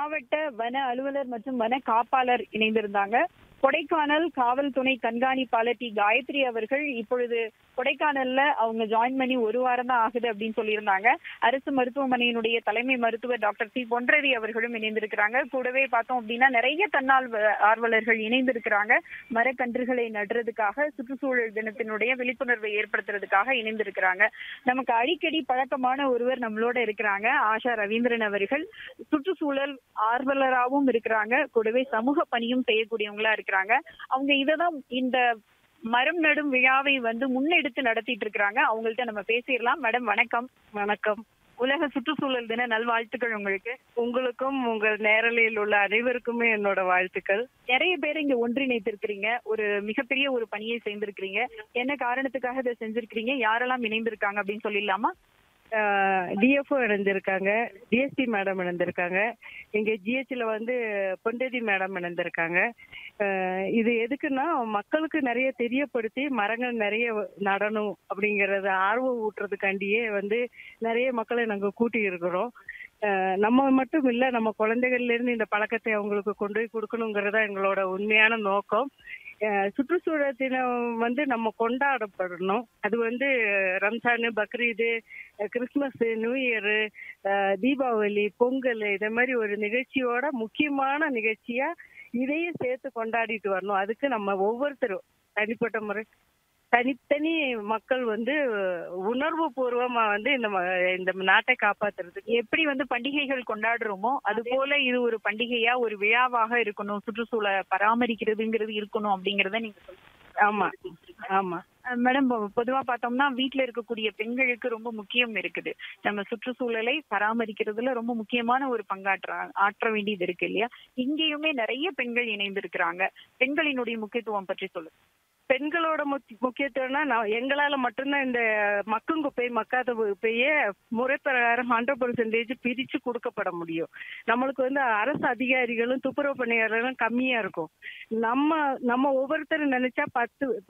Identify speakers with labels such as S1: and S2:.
S1: மாவட்ட வன அலுவலர் மற்றும் வன காப்பாளர் இணைந்திருந்தாங்க கொடைக்கானல் காவல் துணை கண்காணிப்பாளர் டி காயத்ரி அவர்கள் இப்பொழுது கொடைக்கானல்ல அவங்க ஜாயின் பண்ணி ஒரு வாரம் தான் ஆகுது அப்படின்னு சொல்லியிருந்தாங்க அரசு மருத்துவமனையினுடைய தலைமை மருத்துவர் டாக்டர் சி பொன்றரி அவர்களும் இணைந்திருக்கிறாங்க கூடவே பார்த்தோம் அப்படின்னா நிறைய தன்னார்வ ஆர்வலர்கள் இணைந்திருக்கிறாங்க மரக்கன்றுகளை நடுறதுக்காக சுற்றுச்சூழல் தினத்தினுடைய விழிப்புணர்வை ஏற்படுத்துறதுக்காக இணைந்திருக்கிறாங்க நமக்கு அடிக்கடி பழக்கமான ஒருவர் நம்மளோட இருக்கிறாங்க ஆஷா ரவீந்திரன் அவர்கள் சுற்றுச்சூழல் ஆர்வலராகவும் இருக்கிறாங்க கூடவே சமூக பணியும் செய்யக்கூடியவங்களா இருக்கிறாங்க அவங்க இததான் இந்த மரம் நடும் விழாவை வந்து முன்னெடுத்து நடத்திட்டு இருக்கிறாங்க அவங்கள்ட்ட நம்ம பேசிடலாம் மேடம் வணக்கம்
S2: வணக்கம்
S1: உலக சுற்றுச்சூழல் தின நல்வாழ்த்துக்கள் உங்களுக்கு
S2: உங்களுக்கும் உங்கள் நேரலையில் உள்ள அனைவருக்குமே என்னோட வாழ்த்துக்கள்
S1: நிறைய பேர் இங்க ஒன்றிணைத்திருக்கிறீங்க ஒரு மிகப்பெரிய ஒரு பணியை செய்திருக்கிறீங்க என்ன காரணத்துக்காக இதை செஞ்சிருக்கிறீங்க யாரெல்லாம் இணைந்திருக்காங்க அப்படின்னு சொல்லிடலாமா
S2: டிஎஃப்ஓ இணைந்திருக்காங்க டிஎஸ்பி மேடம் இணைந்திருக்காங்க எங்க ஜிஹெச்ல வந்து பொண்டதி மேடம் இணைந்திருக்காங்க அஹ், இது எதுக்குன்னா மக்களுக்கு நிறைய தெரியப்படுத்தி மரங்கள் நிறைய நடணும் அப்படிங்கறத ஆர்வம் ஊட்டுறதுக்காண்டியே வந்து நிறைய மக்களை நாங்க கூட்டி இருக்கிறோம் அஹ், நம்ம மட்டும் இல்ல நம்ம குழந்தைகள்ல இருந்து இந்த பழக்கத்தை அவங்களுக்கு கொண்டு போய் கொடுக்கணுங்கிறதா எங்களோட உண்மையான நோக்கம் அஹ், சுற்றுச்சூழல் தினம் வந்து நம்ம கொண்டாடப்படணும் அது வந்து ரம்ஜான் பக்ரீது அஹ், Christmas new year Deepavali Pongal இத மாதிரி ஒரு நிகழ்ச்சியோட முக்கியமான நிகழ்ச்சியா இதையும் சேர்த்து கொண்டாடிட்டு வரணும் அதுக்கு நம்ம ஒவ்வொருத்தரும் தனிப்பட்ட முறை தனித்தனி மக்கள் வந்து உணர்வு பூர்வமா வந்து இந்த ம- இந்த நாட்டை காப்பாத்துறதுக்கு
S1: எப்படி வந்து பண்டிகைகள் கொண்டாடுறோமோ அது போல இது ஒரு பண்டிகையா ஒரு விழாவாக இருக்கணும் சுற்றுச்சூழலை பராமரிக்கிறதுங்கிறது இருக்கணும் அப்படிங்கறத நீங்க சொல்லுங்க
S2: ஆமா ஆமா
S1: அஹ் மேடம் பொ- பொதுவா பார்த்தோம்னா வீட்ல இருக்கக்கூடிய பெண்களுக்கு ரொம்ப முக்கியம் இருக்குது நம்ம சுற்றுச்சூழலை பராமரிக்கிறதுல ரொம்ப முக்கியமான ஒரு பங்காற்ற ஆற்ற வேண்டியது இருக்கு இல்லையா இங்கேயுமே நிறைய பெண்கள் இணைந்திருக்கிறாங்க பெண்களினுடைய முக்கியத்துவம் பற்றி சொல்லுங்க
S2: பெண்களோட முக்கிய- முக்கியத்துவம்னா நான் எங்களால மட்டும்தான் இந்த மக்கும் குப்பை மக்காத குப்பையே முறை பிரகாரம் ஹண்ட்ரட் பர்சன்டேஜ் பிரிச்சு கொடுக்கப்பட முடியும் நம்மளுக்கு வந்து அரசு அதிகாரிகளும் துப்புரவு பணியாளர்களும் கம்மியா இருக்கும் நம்ம நம்ம ஒவ்வொருத்தரும் நினைச்சா பத்து